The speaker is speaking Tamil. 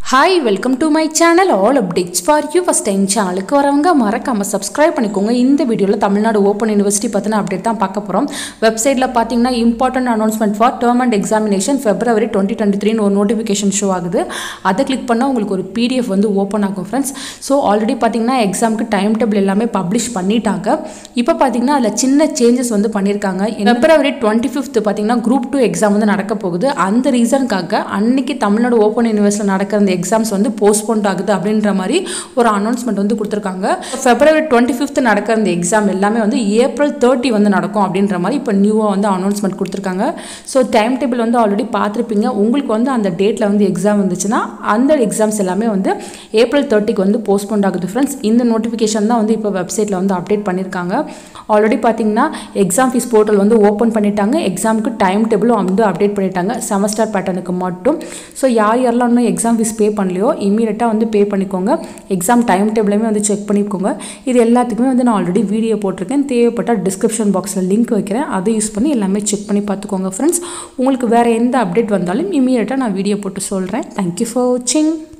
hi welcome to my channel all updates for you first time சேனலுக்கு வரவங்க மறக்காமல் சப்ஸ்கிரைப் பண்ணிக்கோங்க இந்த வீடியோவில் தமிழ்நாடு ஓப்பன் யூனிவர்சிட்டி பற்றின அப்டேட் தான் பார்க்க போகிறோம் வெப்சைட்டில் பார்த்தீங்கன்னா important announcement for term and examination February twenty twenty த்ரீன்னு ஒரு நோட்டிஃபிகேஷன் ஷோ ஆகுது அதை கிளிக் பண்ணால் உங்களுக்கு ஒரு பிடிஎஃப் வந்து ஓப்பன் ஆகும் ஃப்ரெண்ட்ஸ் ஸோ ஆல்ரெடி பார்த்தீங்கன்னா எக்ஸாமுக்கு டைம் டேபிள் எல்லாமே பப்ளிஷ் பண்ணிட்டாங்க இப்போ பார்த்தீங்கன்னா அதில் சின்ன சேஞ்சஸ் வந்து பண்ணியிருக்காங்க ஃபெப்ரவரி டுவெண்ட்டி ஃபிஃப்த் பார்த்தீங்கன்னா குரூப் டூ எக்ஸாம் வந்து நடக்க போகுது அந்த ரீசனுக்காக அன்னைக்கு தமிழ்நாடு ஓப்பன் யூனிவர்சிட்டியில் நடக்கிற அந்த எக்ஸாம்ஸ் வந்து போஸ்ட்போன் ஆகுது அப்படின்ற மாதிரி ஒரு அனௌன்ஸ்மெண்ட் வந்து கொடுத்துருக்காங்க ஃபெப்ரவரி டுவெண்ட்டி ஃபிஃப்த் நடக்கிற அந்த எக்ஸாம் எல்லாமே வந்து ஏப்ரல் தேர்ட்டி வந்து நடக்கும் அப்படின்ற மாதிரி இப்போ நியூவாக வந்து அனௌன்ஸ்மெண்ட் கொடுத்துருக்காங்க ஸோ டைம் டேபிள் வந்து ஆல்ரெடி பார்த்துருப்பீங்க உங்களுக்கு வந்து அந்த டேட்டில் வந்து எக்ஸாம் வந்துச்சுன்னா அந்த எக்ஸாம்ஸ் எல்லாமே வந்து ஏப்ரல் தேர்ட்டிக்கு வந்து போஸ்ட்போன் ஆகுது ஃப்ரெண்ட்ஸ் இந்த நோட்டிஃபிகேஷன் தான் வந்து இப்போ வெப்சைட்டில் வந்து அப்டேட் பண்ணியிருக்காங்க ஆல்ரெடி பார்த்தீங்கன்னா எக்ஸாம் ஃபீஸ் போர்ட்டல் வந்து ஓப்பன் பண்ணிட்டாங்க எக்ஸாமுக்கு டைம் டேபிளும் வந்து அப்டேட் பண்ணிட்டாங்க செமஸ்டர் பேட்டர்னுக்கு மட்டும் ஸோ யார் யாரெல்லாம் இன்னும் எக்ஸாம் ஃபீஸ் பே பண்ணலையோ இமீடியட்டாக வந்து பே பண்ணிக்கோங்க எக்ஸாம் டைம் டேபிளையுமே வந்து செக் பண்ணிக்கோங்க இது எல்லாத்துக்குமே வந்து நான் ஆல்ரெடி வீடியோ போட்டிருக்கேன் தேவைப்பட்டால் டிஸ்கிரிப்ஷன் பாக்ஸில் லிங்க் வைக்கிறேன் அதை யூஸ் பண்ணி எல்லாமே செக் பண்ணி பார்த்துக்கோங்க ஃப்ரெண்ட்ஸ் உங்களுக்கு வேறு எந்த அப்டேட் வந்தாலும் இமீடியட்டாக நான் வீடியோ போட்டு சொல்கிறேன் தேங்க்யூ ஃபார் வாட்சிங்